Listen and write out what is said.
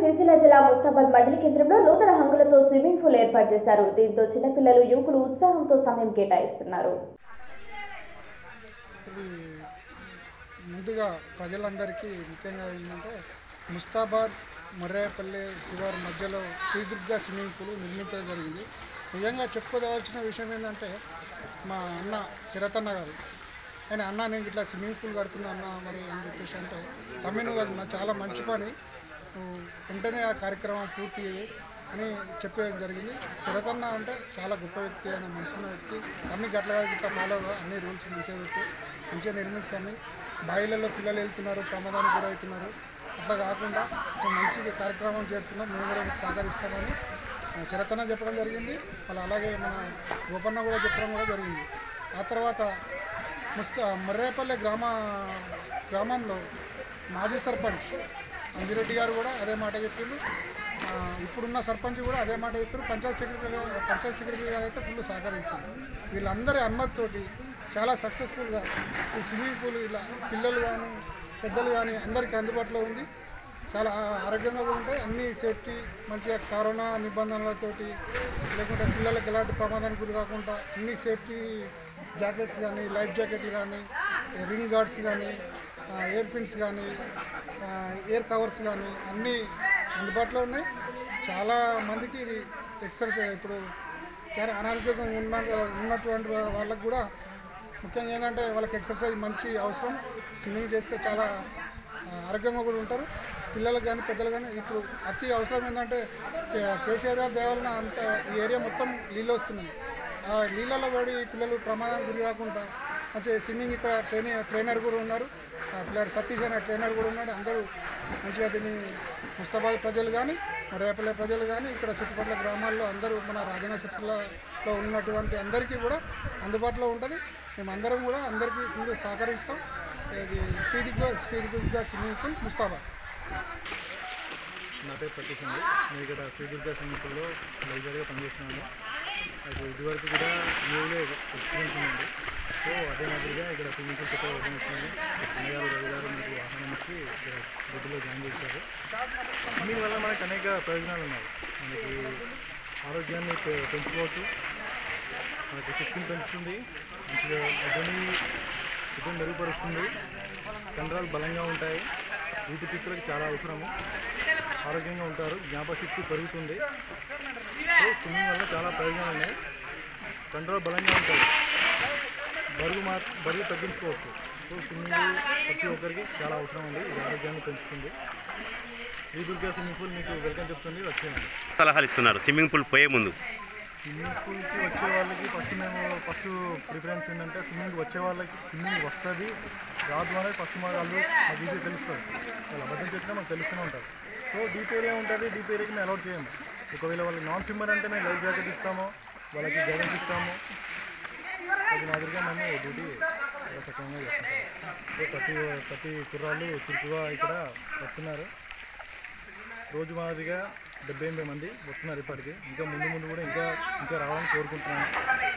సిరిసిల్ల జిల్లా ముస్తాబాద్ మండలి కేంద్రంలో నూతన హంగులతో స్విమ్మింగ్ పూల్ ఏర్పాటు చేశారు దీంతో చిన్నపిల్లలు యువకులు ఉత్సాహంతో సమయం కేటాయిస్తున్నారు ఇది ముందుగా ప్రజలందరికీ ముఖ్యంగా ఏంటంటే ముస్తాబాద్ మొర్రేపల్లి శివారు మధ్యలో శ్రీదుర్గ స్విమ్మింగ్ పూల్ నిర్మించడం జరిగింది నిజంగా చెప్పుకోదవలసిన విషయం ఏంటంటే మా అన్న శరతన్న గారు ఆయన అన్న నేను ఇట్లా స్విమ్మింగ్ పూల్ కడుతున్నా అన్న మరి అని చెప్పేసి అంటే తమ్మిను అది నా చాలా మంచి పని నువ్వు వెంటనే ఆ కార్యక్రమం పూర్తి చేయి అని చెప్పేయడం జరిగింది శరతన్న అంటే చాలా గొప్ప వ్యక్తి ఆయన మనసున్న వ్యక్తి అన్ని గట్ల గిట్ల ఫాలో అన్ని రూల్స్ మంచిగా పెట్టి మంచిగా నిర్మిస్తాను బాయిలలో పిల్లలు వెళ్తున్నారు ప్రమాదానికి కూడా అవుతున్నారు అట్లా కాకుండా మేము మంచి కార్యక్రమం చేస్తున్నాం మేము కూడా మీకు సహకరిస్తామని ఆ, శరతన్న చెప్పడం జరిగింది వాళ్ళు అలాగే మన గోపన్న కూడా చెప్పడం కూడా జరిగింది ఆ తర్వాత ముస్తా మర్రేపల్లి గ్రామ గ్రామంలో మాజీ సర్పంచ్ అంజిరెడ్డి గారు కూడా అదే మాట చెప్పిండు ఆ, ఇప్పుడున్న సర్పంచ్ కూడా అదే మాట చెప్పారు పంచాయత్ సెక్రటరీ పంచాయత్ సెక్రటరీ గారు అయితే ఫుల్ సహకరించారు వీళ్ళందరి అనుమతితోటి చాలా సక్సెస్ఫుల్గా ఈ స్విమ్మింగ్ పూల్ ఇలా పిల్లలు కానీ పెద్దలు కానీ అందరికీ అందుబాటులో ఉంది చాలా ఆరోగ్యంగా కూడా ఉంటాయి అన్ని సేఫ్టీ మంచిగా కరోనా నిబంధనలతోటి లేకుంటే పిల్లలకి ఎలాంటి ప్రమాదానికి గురి కాకుండా అన్ని సేఫ్టీ జాకెట్స్ కానీ లైఫ్ జాకెట్లు కానీ రింగ్ గార్డ్స్ కానీ ఎయిర్ పిన్స్ కానీ ఎయిర్ కవర్స్ కానీ అన్నీ అందుబాటులో ఉన్నాయి చాలా మందికి ఇది ఎక్సర్సైజ్ ఇప్పుడు చాలా అనారోగ్యంగా ఉన్న ఉన్నటువంటి వాళ్ళకు కూడా ముఖ్యంగా ఏంటంటే వాళ్ళకి ఎక్సర్సైజ్ మంచి అవసరం స్విమ్మింగ్ చేస్తే చాలా ఆ, ఆరోగ్యంగా కూడా ఉంటారు పిల్లలకు కానీ పెద్దలు కానీ ఇప్పుడు అతి అవసరం ఏంటంటే కే- కేసీఆర్ గారి దేవాలన అంత ఈ ఏరియా మొత్తం నీళ్ళు వస్తున్నాయి ఆ నీళ్ళలో పడి పిల్లలు ప్రమాదానికి గురి కాకుండా మంచి స్విమ్మింగ్ ఇక్కడ ట్రైనర్ ట్రైనర్ కూడా ఉన్నారు ఆ పిల్లాడు సతీష్ అనే ట్రైనర్ కూడా ఉన్నాడు అందరూ మంచిగా దీన్ని ముస్తాబాద్ ప్రజలు కానీ రేపల్లె ప్రజలు కానీ ఇక్కడ చుట్టుపక్కల గ్రామాల్లో అందరూ మన రాజన్న సిరిసిల్లలో ఉన్నటువంటి అందరికీ కూడా అందుబాటులో ఉంటుంది మేమందరం కూడా అందరికీ ఫుల్ సహకరిస్తాం ఇది శ్రీదిగ్గా శ్రీదిగ్గా స్విమ్మింగ్ పూల్ ముస్తాబాద్ నా పేరు ప్రతీష్ అండి నేను ఇక్కడ శ్రీదుర్గ స్విమ్మింగ్లో లైబ్రరీగా పనిచేస్తున్నాను నాకు ఇదివరకు కూడా న్యూలో ఎక్స్పీరియన్స్ ఉందండి సో అదే మాదిరిగా ఇక్కడ స్విమ్మింగ్ పూల్ కొత్తగా ఓపెన్ చేస్తున్నాను అన్నయ్య గారు రవి గారు మనకు వాహనం ఇచ్చి ఇక్కడ గుడ్డులో జాయిన్ చేశారు స్విమ్మింగ్ వల్ల మనకు అనేక ప్రయోజనాలు ఉన్నాయి మనకి ఆరోగ్యాన్ని పె- పెంచుకోవచ్చు మనకి శక్తిని పెంచుతుంది మంచిగా ఇదని ఇదని మెరుగుపరుస్తుంది కండరాలు బలంగా ఉంటాయి ఊపిరితిత్తులకు చాలా అవసరము ఆరోగ్యంగా ఉంటారు జ్ఞాపశక్తి పెరుగుతుంది సో స్విమ్మింగ్ వల్ల చాలా ప్రయోజనాలు ఉన్నాయి కంట్రోల్ బలంగా ఉంటాయి బరువు మా బరువు తగ్గించుకోవచ్చు సో స్విమ్మింగ్ ప్రతి ఒక్కరికి చాలా అవసరం ఉంది ఇది ఆరోగ్యాన్ని పెంచుతుంది ఈ దుర్గా స్విమ్మింగ్ పూల్ మీకు వెల్కమ్ చెప్తుంది వచ్చేయండి సలహాలు ఇస్తున్నారు స్విమ్మింగ్ పూల్ పోయే ముందు స్విమ్మింగ్ పూల్కి వచ్చే వాళ్ళకి ఫస్ట్ మేము ఫస్ట్ ప్రిఫరెన్స్ ఏంటంటే స్విమ్మింగ్ వచ్చే వాళ్ళకి స్విమ్మింగ్ వస్తుంది రాదు అనేది ఫస్ట్ మా వాళ్ళు మాకు ఈజీగా తెలుస్తుంది వాళ్ళు అబద్ధం చెప్పినా మాకు తెలుస్తూనే ఉంటుంది సో డీప్ ఏరియా ఉంటుంది డీప్ ఏరియాకి మేము అలౌట్ చేయము ఒకవేళ వాళ్ళకి నాన్ స్విమ్మర్ అంటే మేము లైఫ్ జాకెట్ ఇస్తాము వాళ్ళకి గైడెన్స్ ఇస్తాము అది మాదిరిగా మేము డ్యూటీ చాలా సక్రమంగా చేస్తుంటాము సో ప్రతి ప్రతి కుర్రాళ్ళు చురుకుగా ఇక్కడ వస్తున్నారు రోజు మాదిరిగా డెబ్బై ఎనభై మంది వస్తున్నారు ఇప్పటికి ఇంకా ముందు ముందు కూడా ఇంకా ఇంకా రావాలని కోరుకుంటున్నాను